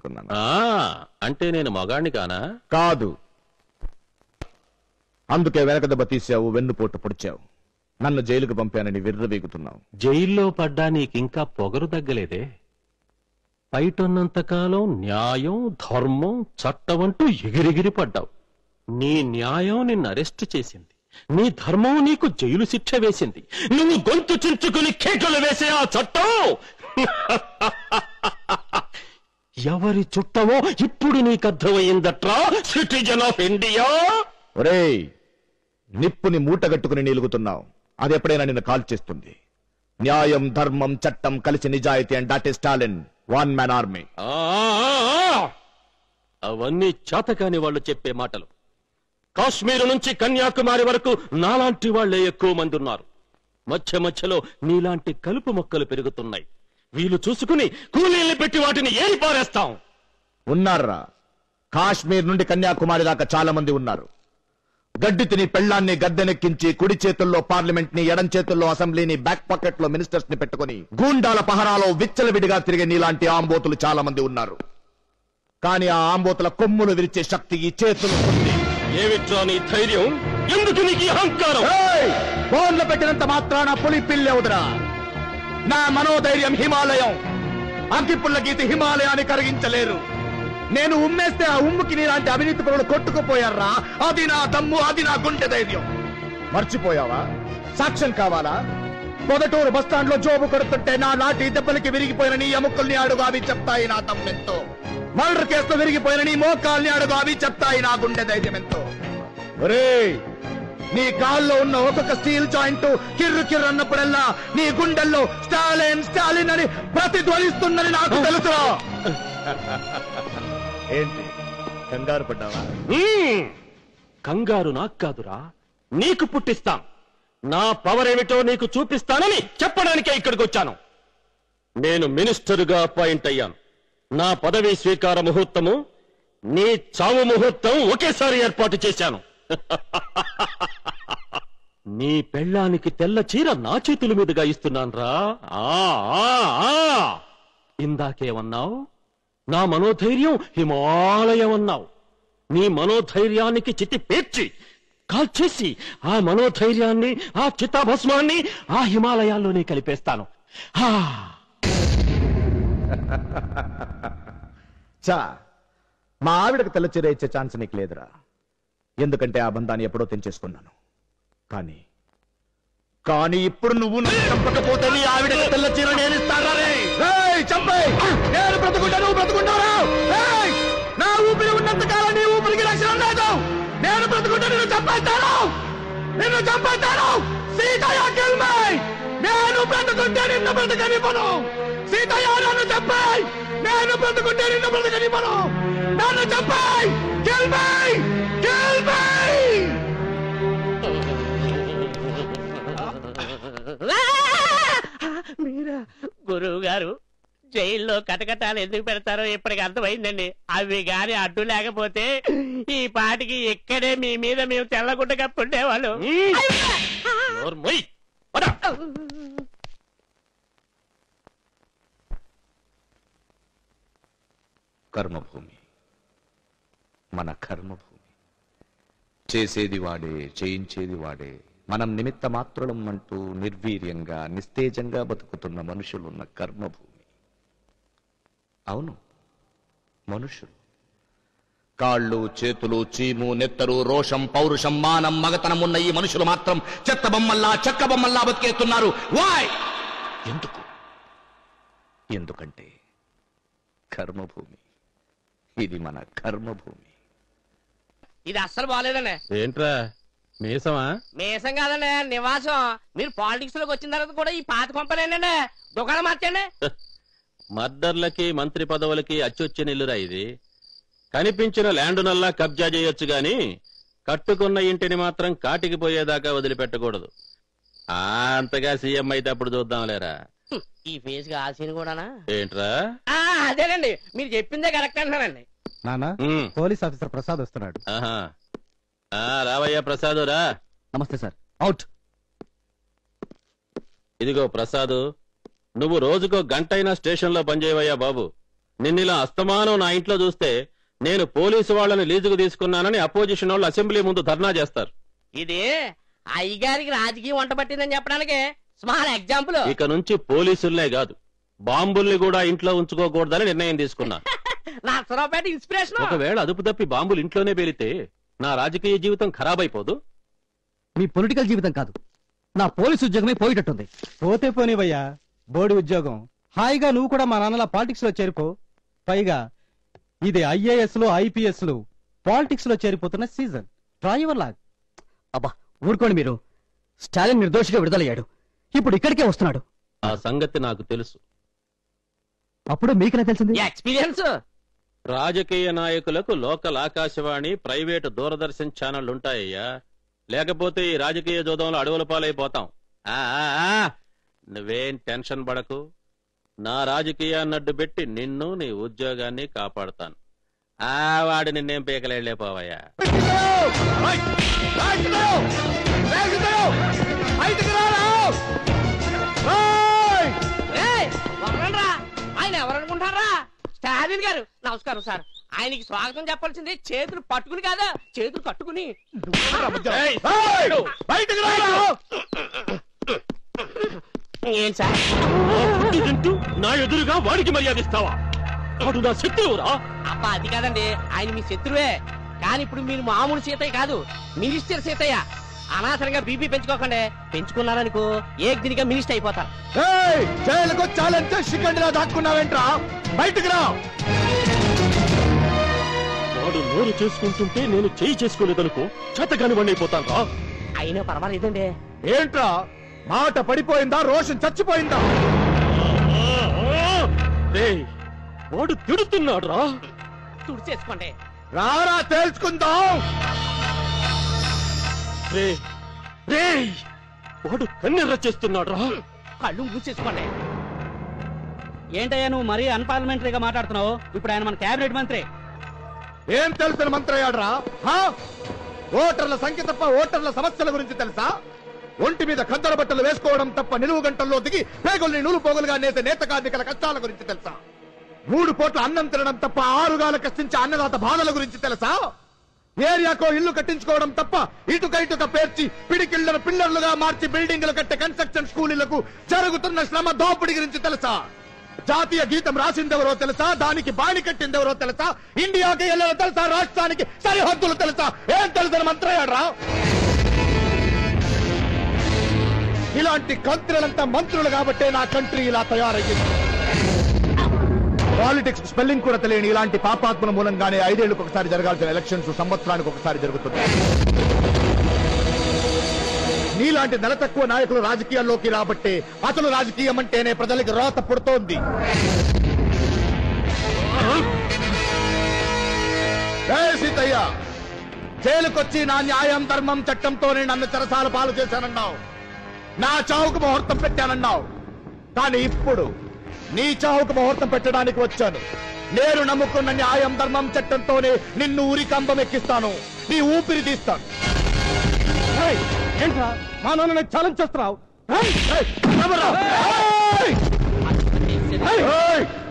అనుకున్నాను ఆ అంటే నేను మగాణ్ణి కానా కాదు అందుకే వెనక దెబ్బ తీసావు వెన్నుపోటు పొడిచావు నన్ను జైలుకు పంపానని విర్రవీగుతున్నావు జైల్లో పడ్డా నీకింకా పొగరు తగ్గలేదే బయటన్నంతకాలం న్యాయం ధర్మం చట్టం అంటూ ఎగిరెగిరి పడ్డావు నీ న్యాయం నిన్ను అరెస్ట్ చేసింది నీ ధర్మం నీకు జైలు శిక్ష వేసింది నువ్వు గొంతు చించుకుని కేకలు వేసే ఆ చట్టం ఎవరి చుట్టమో ఇప్పుడు నీకు అర్థమైందట్రా సిటిజన్ ఆఫ్ ఇండియా ఒరేయ్ నిప్పుని మూటగట్టుకుని నిలుగుతున్నావు అది ఎప్పుడైనా నిన్ను కాల్ చేస్తుంది న్యాయం ధర్మం చట్టం కలిసి నిజాయితీ and that is talent one man army ఆ, ఆ, ఆ! అవన్నీ చేతకాని వాళ్ళు చెప్పే మాటలు కాశ్మీరు నుంచి కన్యాకుమారి వరకు నాలాంటి వాళ్లే ఎక్కువ మంది ఉన్నారు మధ్య మధ్యలో నీలాంటి కలుపు మొక్కలు పెరుగుతున్నాయి వీలు చూసుకుని కూలీల్ని పెట్టి వాటిని ఏరి పారేస్తాం ఉన్నారా కాశ్మీర్ నుండి కన్యాకుమారి దాకా చాలా మంది ఉన్నారు గడ్డి తిని పెళ్లాన్ని గద్దెనెక్కించి కుడి చేతుల్లో పార్లమెంట్ ని ఎడం చేతుల్లో అసెంబ్లీని బ్యాక్ పాకెట్ లో మినిస్టర్స్ ని పెట్టుకుని గూండాల పహరాలో విచ్చలవిడిగా తిరిగే నీలాంటి ఆంబోతులు చాలా మంది ఉన్నారు కానీ ఆ ఆంబోతుల కొమ్ములు విరిచే శక్తి ఈ చేతులు ఉంది ఏమిట్రా నీ ధైర్యం ఎందుకు నీకు ఈ అహంకారం ఏయ్! బోన్లు పెట్టినంత మాత్రాన పులి పిల్లెవుదురా నా మనోధైర్యం హిమాలయం అగ్గిపుల్ల గీత హిమాలయాన్ని కరిగించలేరు నేను ఉమ్మేస్తే ఆ ఉమ్ముకి నీలాంటి అవినీతి పరులు కొట్టుకుపోయారా అది నా దమ్ము అది నా గుండె ధైర్యం మర్చిపోయావా సాక్ష్యం కావాలా పొదటూరు బస్టాండ్ లో జోబు కొడుతుంటే నా నాటి దెబ్బలకి విరిగిపోయిన నీ ఎముకల్ని అడుగు అవి చెప్తాయి నా దమ్మెంతో మర్డర్ కేసులో విరిగిపోయిన నీ మోకాల్ని అడుగు అవి చెప్తాయి నా గుండె ధైర్యం ఎంతో ఒరేయ్ నీ కాల్లో ఉన్న ఒక్కొక్క స్టీల్ జాయింట్ కిర్రు కిర్రు అన్నప్పుడల్లా నీ గుండెల్లో స్టాలిన్ స్టాలిన్ అని ప్రతిధ్వనిస్తుందని నాకు తెలుసురా ఏంటి కంగారు పడ్డావా హ్మ్. కంగారు నాకు కాదురా నీకు పుట్టిస్తాం నా పవర్ ఏమిటో నీకు చూపిస్తానని చెప్పడానికే ఇక్కడికి వచ్చాను నేను మినిస్టరుగా అపాయింట్ అయ్యాను నా పదవీ స్వీకార ముహూర్తము నీ చావు ముహూర్తం ఒకేసారి ఏర్పాటు చేశాను నీ పెళ్ళానికి తెల్ల చీర నా చేతుల మీదుగా ఇస్తున్నాను రా ఇందాకేమన్నావు నా మనోధైర్యం హిమాలయం అన్నావు నీ మనోధైర్యానికి చితి పేర్చి కాల్చేసి ఆ మనోధైర్యాన్ని ఆ చితాభస్మాన్ని ఆ హిమాలయాల్లోనే కలిపేస్తాను హా చా మా ఆవిడకు తెల్ల చీర ఇచ్చే ఛాన్స్ నీకు లేదురా ఎందుకంటే ఆ బంధాన్ని ఎప్పుడో తెంచేసుకున్నాను కానీ కానీ ఇప్పుడు నువ్వు నన్ను చంపకపోతే నీ ఆవిడకు తెల్ల చీర నేను ఇస్తారా రే? రేయ్, చంపేయ్! నేను బ్రతుకుంటా నువ్వు బ్రతుకుంటారా రేయ్! నా ఊపిరి ఉన్నంత కాలం నీ ఊపిరికి రక్షణ లేదు నేను బ్రతుకుంటా నిన్ను చంపేస్తాను నిన్ను చంపేస్తాను సీతయ్య kill me! నేను బ్రతుకుంటే నిన్ను బ్రతకనివ్వను సీతయ్య నన్ను చంపేయ్ నేను బ్రతుకుంటే నిన్ను బ్రతకనివ్వను నన్ను చంపేయ్ kill me! kill me! మీరా గురువు గారు జైల్లో కటకటాలు ఎందుకు పెడతారో ఇప్పటికి అర్థమైందండి అవి గాని అడ్డు లేకపోతే ఈ పాటికి ఇక్కడే మీ మీద మేము తెల్లగుడ్డ కప్పుండేవాళ్ళు నోర్మొయ్. పద. కర్మభూమి మన కర్మభూమి చేసేది వాడే చేయించేది వాడే మనం నిమిత్త మాత్రులం అంటూ నిర్వీర్యంగా నిస్తేజంగా బతుకుతున్న మనుషులున్న కర్మభూమి అవును మనుషులు కాళ్ళు చేతులు చీము నెత్తరు రోషం పౌరుషం మానం మగతనం ఉన్న ఈ మనుషులు మాత్రం చెత్త బొమ్మల్లా చెక్క బొమ్మల్లా బతికేస్తున్నారు వాయ్ ఎందుకు ఎందుకంటే కర్మభూమి ఇది మన కర్మభూమి ఇది అస్సలు బాగాలేదండి ఏంట్రా మీసమా మేసం కాదండి నివాసం మీరు పాలిటిక్స్ లోకి వచ్చిన తర్వాత కూడా ఈ పాత కొంపనేనండి దుకాణం మార్చండి మర్డర్లకి మంత్రి పదవులకి అచ్చొచ్చిన ఇల్లురా ఇది కనిపించిన ల్యాండ్ నల్లా కబ్జా చేయొచ్చు గాని కట్టుకున్న ఇంటిని మాత్రం కాటికి పోయేదాకా వదిలిపెట్టకూడదు ఆ అంతగా సీఎం అయితే అప్పుడు చూద్దాం లేరా హ్మ్, ఈ ఫేస్ కి ఆల్సీన్ కూడానా ఏంట్రా ఆ, అదేనండి మీరు చెప్పిందే కరెక్ట్ అంటున్నానండి నానా ఉమ్, పోలీస్ ఆఫీసర్ ప్రసాద్ వస్తున్నాడు ఆహా. ఆ, రావయ్యా ప్రసాదు రా నమస్తే సార్ అవుట్ ఇదిగో ప్రసాదు నువ్వు రోజుకో గంటైనా స్టేషన్లో పనిచేయవయ్యా బాబు నిన్నిలా అస్తమానం నా ఇంట్లో చూస్తే నేను పోలీసు వాళ్ళని లీజుకు తీసుకున్నానని అపోజిషన్ వాళ్ళు అసెంబ్లీ ముందు ధర్నా చేస్తారు ఇది అయ్యగారికి రాజకీయం వంట పట్టిందని చెప్పడానికి స్మాల్ ఎగ్జాంపుల్ ఇక నుంచి పోలీసుల్నే కాదు బాంబుల్ని కూడా ఇంట్లో ఉంచుకోకూడదని నిర్ణయం తీసుకున్నా నర్సరావుపేట ఇన్స్పిరేషన్ ఒకవేళ అదుపు తప్పి బాంబులు ఇంట్లోనే పేలితే నా రాజకీయ జీవితం ఖరాబ్ అయిపోదు మీ పొలిటికల్ జీవితం కాదు నా పోలీసు ఉద్యోగమే పోయేటట్టుంది పోతే పోనివయ్యా బోర్డు ఉద్యోగం హాయిగా నువ్వు కూడా మా నాన్నల పాలిటిక్స్ లో చేరిపో పైగా ఇది ఐఏఎస్ లో ఐపీఎస్ లో పాలిటిక్స్ లో చేరిపోతున్న సీజన్ ట్రై యువర్ లాగ్ అబ్బా ఊరుకోండి మీరు స్టాలిన్ నిర్దోషిగా విడుదలయ్యాడు ఇప్పుడు ఇక్కడికే వస్తున్నాడు ఆ సంగతి నాకు తెలుసు అప్పుడు మీకెలా తెలిసింది ఎక్స్పీరియన్స్ రాజకీయ నాయకులకు లోకల్ ఆకాశవాణి ప్రైవేటు దూరదర్శన్ ఛానళ్లు ఉంటాయ్యా లేకపోతే ఈ రాజకీయ జోదంలో అడవుల పాలైపోతాం ఆ, ఆ, ఆ, నువ్వేం టెన్షన్ పడకు నా రాజకీయాన్ని అడ్డు పెట్టి నిన్ను నీ ఉద్యోగాన్ని కాపాడుతాను ఆ వాడి నిన్నేం పీకలేళ్ళేపోవయ్యా వదలండ్రా ఆయన ఎవరనుకుంటారా స్టాలిన్ గారు నమస్కారం సార్ ఆయనకి స్వాగతం చెప్పాల్సింది చేతులు పట్టుకుని కాదా చేతులు కట్టుకుని బయటకు రారా ఏంటి సార్ తింటూ నా ఎదురుగా వాడికి మర్యాద ఇస్తావా వాడు నా శత్రువురా అబ్బా అది కాదండి ఆయన మీ శత్రువే కానీ ఇప్పుడు మీరు మామూలు సీతయ్య కాదు మినిస్టర్ సీతయ్య అనవసరంగా బీపీ పెంచుకోకండి పెంచుకున్నారనుకో ఏ దినిగా మినిస్టర్ అయిపోతారు ఏయ్, జైలుకు ఛాలెంజ్ శిఖండిలా దాక్కున్నావేంట్రా బయటకు రా వాడు నోరు చేసుకుంటుంటే నేను చేయి చేసుకోలేదనుకో చేతగాని వాడిని అయిపోతాను రా అయినా పర్వాలేదండి ఏంట్రా మాట పడిపోయిందా రోషన్ చచ్చిపోయిందా రేయ్, వాడు తిడుతున్నాడు రా తుడిచేసుకోండి రారా తేల్చుకుందాం రే రేయ్, వాడు కన్నెర్ర చేస్తున్నాడు రా కళ్ళు మూసేసుకోండి ఏంటయ్యా నువ్వు మరీ అన్పార్లమెంటరీగా మాట్లాడుతున్నావు ఇప్పుడు ఆయన మన కేబినెట్ మంత్రి ఏం తెలిసిన మంత్రయ్యాడ్రా హా? ఓటర్ల సంఖ్య తప్ప ఓటర్ల సమస్యల గురించి తెలుసా ఒంటి మీద కద్దర బట్టలు వేసుకోవడం తప్ప నిలువు గంటల్లో దిగి పేగుల్ని నూలు పోగులుగా నేసే నేత కార్మికుల కష్టాల గురించి తెలుసా మూడు పూట్ల అన్నం తినడం తప్ప ఆరుగాల కష్టించే అన్నదాత బాధల గురించి తెలుసా ఏరియాకో ఇల్లు కట్టించుకోవడం తప్ప ఇటుక ఇటుక పేర్చి పిడికిళ్లను పిల్లర్లుగా మార్చి బిల్డింగ్లు కట్టే కన్స్ట్రక్షన్ స్కూలీలకు జరుగుతున్న శ్రమ దోపిడీ గురించి తెలుసా జాతీయ గీతం రాసిందెవరో తెలుసా దానికి బాణి కట్టిందెవరో తెలుసా ఇండియాకి ఎల్లరో తెలుసా రాష్ట్రానికి సరిహద్దులు తెలుసా ఏం తెలుసని మంత్రయ్యాడ్రా ఇలాంటి కంత్రులంతా మంత్రులు కాబట్టే నా కంట్రీ ఇలా తయారయ్యింది పాలిటిక్స్ స్పెల్లింగ్ కూడా తెలియని ఇలాంటి పాపాత్మల మూలంగానే ఐదేళ్లకు ఒకసారి జరగాల్సిన ఎలక్షన్స్ సంవత్సరానికి ఒకసారి జరుగుతున్నాయి నీలాంటి నెల తక్కువ నాయకులు రాజకీయాల్లోకి రాబట్టే అసలు రాజకీయం అంటేనే ప్రజలకి రోత పుడుతోంది ఏ సీతయ్య జైలుకొచ్చి నా న్యాయం ధర్మం చట్టంతోనే నన్ను చెరసాల పాలు చేశానన్నావు నా చావుకు ముహూర్తం పెట్టానన్నావు కానీ ఇప్పుడు నీ చావుకు ముహూర్తం పెట్టడానికి వచ్చాను నేను నమ్ముకున్న న్యాయం ధర్మం చట్టంతోనే నిన్ను ఊరి కంబం ఎక్కిస్తాను నీ ఊపిరి తీస్తాను ఏంట్రా మా నాన్న ఛాలెంజ్ చేస్తున్నావు ఏయ్, ఎవరు? ఏయ్! ఏయ్!